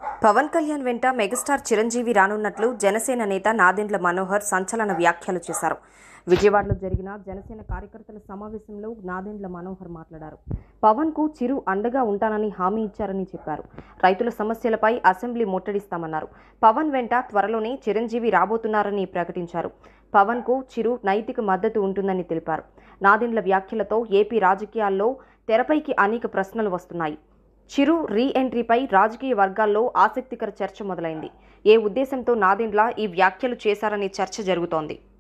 పవన్ కళ్యాణ్ వెంట మెగాస్టార్ చిరంజీవి రానున్నట్లు జనసేన నేత నాదెండ్ల మనోహర్ సంచలన వ్యాఖ్యలు చేశారు విజయవాడలో జరిగిన జనసేన కార్యకర్తల సమావేశంలో నాదెండ్ల మనోహర్ మాట్లాడారు పవన్ కు చిరు అండగా ఉంటానని హామీ ఇచ్చారని చెప్పారు రైతుల సమస్యలపై అసెంబ్లీ ముట్టడిస్తామన్నారు పవన్ వెంట త్వరలోనే చిరంజీవి రాబోతున్నారని ప్రకటించారు పవన్ కు చిరు నైతిక మద్దతు ఉంటుందని తెలిపారు నాదెండ్ల వ్యాఖ్యలతో ఏపీ రాజకీయాల్లో తెరపైకి అనేక ప్రశ్నలు వస్తున్నాయి చిరు రీ ఎంట్రీపై రాజకీయ వర్గాల్లో ఆసక్తికర చర్చ మొదలైంది ఏ ఉద్దేశంతో నాదెండ్ల ఈ వ్యాఖ్యలు చేశారనే చర్చ జరుగుతోంది